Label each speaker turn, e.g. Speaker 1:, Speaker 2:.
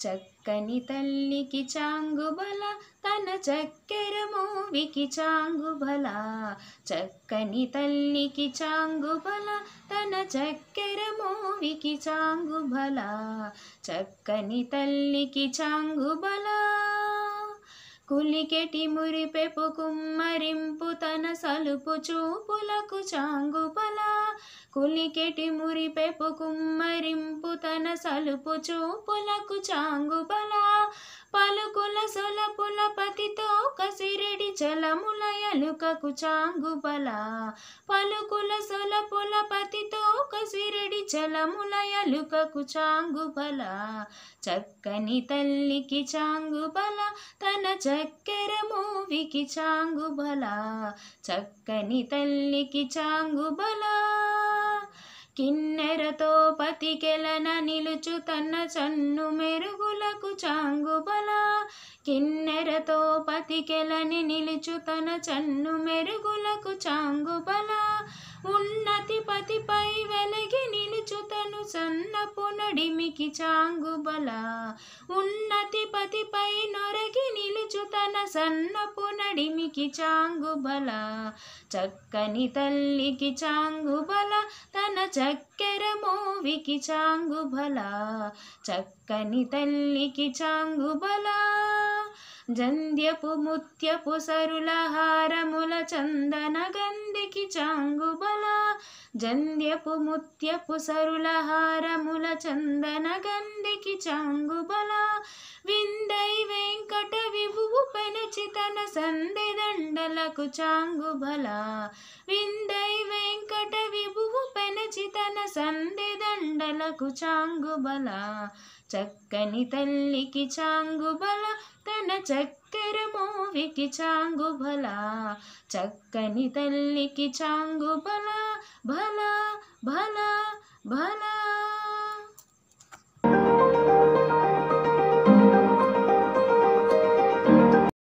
Speaker 1: చక్కని తల్లికి చాంగుబల తన చక్కెర మూవికి చాంగుబల చక్కని తల్లికి చాంగుబల తన చక్కెర మూవికి చాంగుబల చక్కని తల్లికి చాంగుబల కులికెటి మురిపెపు కుమ్మరింపు తన సలుపు చూపులకు చాంగుబల కులికెటి మురిపెపు కుమ్మరింపు తన సలుపు చూపులకు చాంగుబల పలుకుల సొలపుల పతితో కసిరెడి చలముల ఎలుకకు చాంగుబల పలుకుల సొలపుల పతితో కసిరెడి చలముల ఎలుకకు చాంగుబల చక్కని తల్లికి చాంగుబల తన చక్కెర మూవికి చాంగుబల చక్కని తల్లికి చాంగుబల కిన్నెరతో పతికెలన నిలుచు తన చన్ను మెరుగులకు చాంగుబల కిన్నెరతో పతికెలని నిలుచు తన చన్ను మెరుగులకు చాంగుబల ఉన్నతి పతిపై వెలగి నిలుచు తను సన్నపు నడిమికి చాంగుబల ఉన్నతి పతిపై నొరగి నిలుచు తన సన్నపు నడిమికి చాంగుబల చక్కని తల్లికి చాంగుబల తన చక్కెర మూవికి చాంగుబల చక్కని తల్లికి చాంగుబల జంధ్యపు ముత్యపు సరుల హారముల చందన గంధికి చాంగుబల జంధ్యపు ముత్యపు సరుల హారముల చందన గంధికి చాంగుబల విందై వెంకట విభువు పెనచి తన సందెదండలకు చాంగుబల విందై వెంకట విభువు పెనచి తన సందెదండలకు చాంగుబల చక్కని తల్లికి చాంగుబల తన చక్కెర మూవికి చాంగుబల చక్కని తల్లికి చాంగుబల భల భల భల